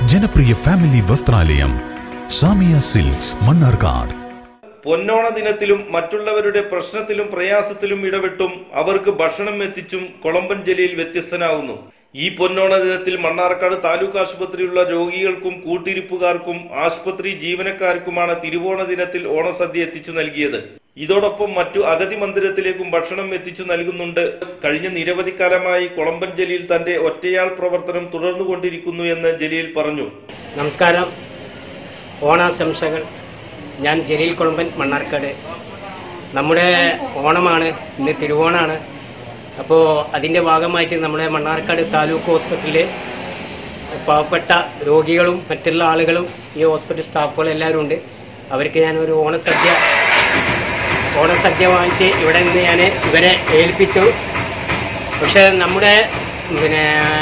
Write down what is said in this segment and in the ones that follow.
ജനപ്രിയ ഫാമിലി വസ്ത്രാലയം സാമിയ സിൽക്സ് മണ്ണാർക്കാട് പൊന്നോണ ദിനത്തിലും മറ്റുള്ളവരുടെ പ്രശ്നത്തിലും പ്രയാസത്തിലും ഇടപെട്ടും അവർക്ക് ഭക്ഷണം എത്തിച്ചും കൊളമ്പൻ ജലീൽ വ്യത്യസ്തനാവുന്നു ഈ പൊന്നോണ ദിനത്തിൽ മണ്ണാർക്കാട് താലൂക്ക് ആശുപത്രിയിലുള്ള രോഗികൾക്കും കൂട്ടിരിപ്പുകാർക്കും ആശുപത്രി ജീവനക്കാർക്കുമാണ് തിരുവോണ ദിനത്തിൽ ഓണസദ്യ എത്തിച്ചു നൽകിയത് ഇതോടൊപ്പം മറ്റു അഗതി മന്ദിരത്തിലേക്കും ഭക്ഷണം എത്തിച്ചു നൽകുന്നുണ്ട് കഴിഞ്ഞ നിരവധി കാലമായി കൊളമ്പൻ ജലീൽ തന്റെ ഒറ്റയാൾ പ്രവർത്തനം തുടർന്നുകൊണ്ടിരിക്കുന്നു എന്ന് ജലീൽ പറഞ്ഞു നമസ്കാരം ഓണാശംസകൾ ഞാൻ ജലീൽ കുളമ്പൻ മണ്ണാർക്കാട് നമ്മുടെ ഓണമാണ് ഇന്ന് തിരുവോണാണ് അപ്പോൾ അതിൻ്റെ ഭാഗമായിട്ട് നമ്മുടെ മണ്ണാർക്കാട് താലൂക്ക് ഹോസ്പിറ്റലിൽ പാവപ്പെട്ട രോഗികളും മറ്റുള്ള ആളുകളും ഈ ഹോസ്പിറ്റൽ സ്റ്റാഫുകളും എല്ലാവരും ഉണ്ട് അവർക്ക് ഞാൻ ഒരു ഓണസദ്യ ഓണസദ്യമായിട്ട് ഇവിടെ നിന്ന് ഞാൻ ഇവരെ ഏൽപ്പിച്ചു പക്ഷെ നമ്മുടെ പിന്നെ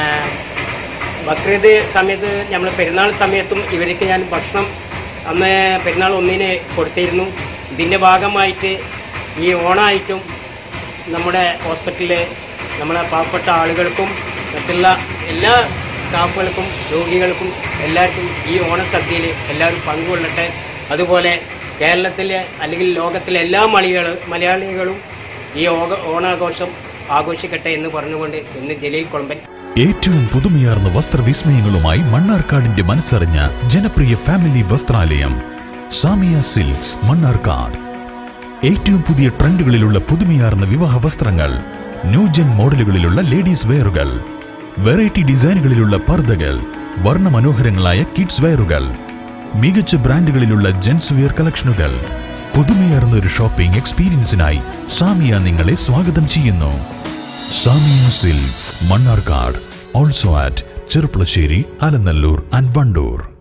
ബക്രീദ് സമയത്ത് നമ്മൾ പെരുന്നാൾ സമയത്തും ഇവർക്ക് ഞാൻ ഭക്ഷണം അന്ന് പെരുന്നാൾ ഒന്നിന് കൊടുത്തിരുന്നു ഇതിന്റെ ഭാഗമായിട്ട് ഈ ഓണായിട്ടും നമ്മുടെ ഹോസ്പിറ്റലിലെ നമ്മളെ പാവപ്പെട്ട ആളുകൾക്കും മറ്റുള്ള എല്ലാ സ്റ്റാഫുകൾക്കും രോഗികൾക്കും എല്ലാവർക്കും ഈ ഓണസദ്യയിൽ എല്ലാവരും പങ്കുകൊള്ളട്ടെ അതുപോലെ കേരളത്തിലെ അല്ലെങ്കിൽ ലോകത്തിലെ എല്ലാ മലയാള മലയാളികളും ഈ ഓഗ- ഓണാഘോഷം ആഘോഷിക്കട്ടെ എന്ന് പറഞ്ഞുകൊണ്ട് ഇന്ന് ജലീൽ കൊളമ്പൻ ഏറ്റവും പുതുമയാർന്ന വസ്ത്രവിസ്മയങ്ങളുമായി മണ്ണാർക്കാടിന്റെ മനസ്സറിഞ്ഞ ജനപ്രിയ ഫാമിലി വസ്ത്രാലയം സാമിയ സിൽക്സ് മണ്ണാർക്കാട് ഏറ്റവും പുതിയ ട്രെൻഡുകളിലുള്ള പുതുമയാർന്ന വിവാഹ വസ്ത്രങ്ങൾ ന്യൂജൻ മോഡലുകളിലുള്ള ലേഡീസ് വെയറുകൾ വെറൈറ്റി ഡിസൈനുകളിലുള്ള പർദ്ദകൾ വർണ്ണമനോഹരങ്ങളായ കിഡ്സ് വെയറുകൾ മികച്ച ബ്രാൻഡുകളിലുള്ള ജെൻസ് വെയർ കളക്ഷനുകൾ പുതുമയാർന്ന ഒരു ഷോപ്പിംഗ് എക്സ്പീരിയൻസിനായി സാമിയ നിങ്ങളെ സ്വാഗതം ചെയ്യുന്നു Samiya silks Mannarkkad also at Cherpulassery Alanallur and Wandoor